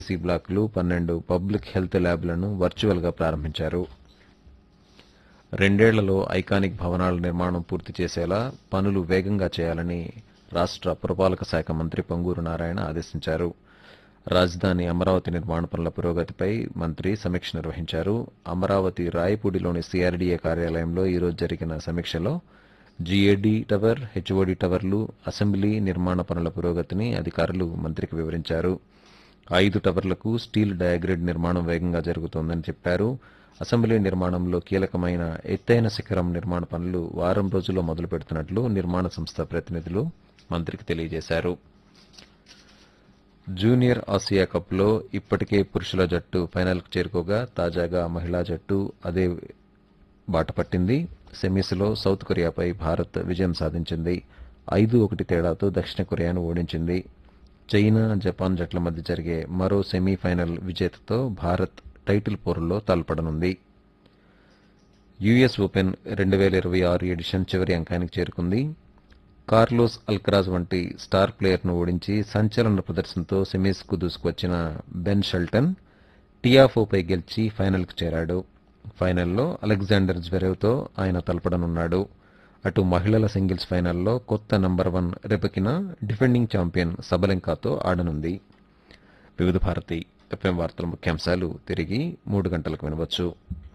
C బ్లాకులు పన్నెండు public health ల్యాబ్లను virtual గా ప్రారంభించారు రెండేళ్లలో ఐకానిక్ భవనాల నిర్మాణం పూర్తి చేసేలా పనులు వేగంగా చేయాలని రాష్ట్ర పురపాలక శాఖ మంత్రి పొంగూరు నారాయణ ఆదేశించారు రాజధాని అమరావతి నిర్మాణ పనుల పురోగతిపై మంత్రి సమీక్ష నిర్వహించారు అమరావతి రాయపూడిలోని సిఆర్డీఏ కార్యాలయంలో ఈరోజు జరిగిన సమీక్షలో జీఏడీ టవర్ హెచ్ఓడి టవర్లు అసెంబ్లీ నిర్మాణ పనుల పురోగతిని అధికారులు మంత్రికి వివరించారు ఐదు టవర్లకు స్టీల్ డయాగ్రిడ్ నిర్మాణం వేగంగా జరుగుతోందని చెప్పారు అసెంబ్లీ నిర్మాణంలో కీలకమైన ఎత్తైన శిఖరం నిర్మాణ పనులు వారం రోజుల్లో మొదలు పెడుతున్నట్లు నిర్మాణ సంస్థ ప్రతినిధులు మంత్రికి తెలియజేశారు జూనియర్ ఆసియా కప్లో ఇప్పటికే పురుషుల జట్టు ఫైనల్కు చేరుకోగా తాజాగా మహిళా జట్టు అదే బాట పట్టింది సెమీస్లో సౌత్ కొరియాపై భారత్ విజయం సాధించింది ఐదు ఒకటి తేడాతో దక్షిణ కొరియాను ఓడించింది చైనా జపాన్ జట్ల మధ్య జరిగే మరో సెమీఫైనల్ విజేతతో భారత్ టైటిల్ పోరులో తలపడనుంది యుఎస్ ఓపెన్ రెండు వేల ఇరవై ఆరు ఎడిషన్ చివరి అంకానికి చేరుకుంది కార్లోస్ అల్కరాజ్ వంటి స్టార్ ప్లేయర్ను ఓడించి సంచలన ప్రదర్శనతో సెమీస్కు దూసుకువచ్చిన బెన్ షెల్టన్ టియాఫోపై గెలిచి ఫైనల్కు చేరాడు ఫైనల్లో అలెగ్జాండర్ జ్వెరేవ్తో ఆయన తలపడనున్నాడు అటు మహిళల సింగిల్స్ ఫైనల్లో కొత్త number one Rybakina defending champion సబలెంకాతో ఆడనుంది వివిధ భారతి ఎఫ్ఎం వార్తల ముఖ్యాంశాలు తిరిగి మూడు గంటలకు వినవచ్చు